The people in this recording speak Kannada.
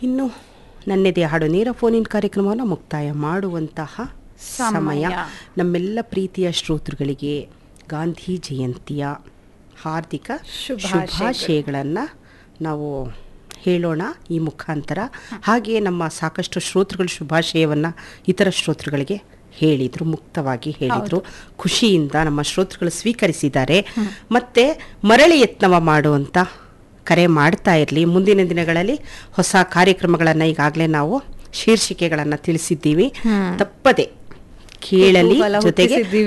ಇನ್ನು ನನ್ನೆದೆ ಹಾಡು ನೇರ ಫೋನಿನ್ ಕಾರ್ಯಕ್ರಮವನ್ನು ಮುಕ್ತಾಯ ಮಾಡುವಂತಹ ಸಮಯ ಸಮಯ. ನಮ್ಮೆಲ್ಲ ಪ್ರೀತಿಯ ಶ್ರೋತೃಗಳಿಗೆ ಗಾಂಧಿ ಜಯಂತಿಯ ಹಾರ್ದಿಕ ಶುಭಾಶಯಗಳು. ಶುಭಾಶಯಗಳನ್ನು ನಾವು ಹೇಳೋಣ ಈ ಮುಖಾಂತರ ಹಾಗೆಯೇ ನಮ್ಮ ಸಾಕಷ್ಟು ಶ್ರೋತೃಗಳ ಶುಭಾಶಯವನ್ನು ಇತರ ಶ್ರೋತೃಗಳಿಗೆ ಹೇಳಿದರು ಮುಕ್ತವಾಗಿ ಹೇಳಿದರು ಖುಷಿಯಿಂದ ನಮ್ಮ ಶ್ರೋತೃಗಳು ಸ್ವೀಕರಿಸಿದ್ದಾರೆ ಮತ್ತೆ ಮರಳಿ ಯತ್ನವ ಮಾಡುವಂತ ಕರೆ ಮಾಡ್ತಾ ಇರಲಿ ಮುಂದಿನ ದಿನಗಳಲ್ಲಿ ಹೊಸ ಕಾರ್ಯಕ್ರಮಗಳನ್ನು ಈಗಾಗಲೇ ನಾವು ಶೀರ್ಷಿಕೆಗಳನ್ನು ತಿಳಿಸಿದ್ದೀವಿ ತಪ್ಪದೆ ಕೇಳಲಿ ಕುತೂಹಲ ಜೊತೆಗೆ ಹುಟ್ಟಿಸಿದ್ದೀವಿ.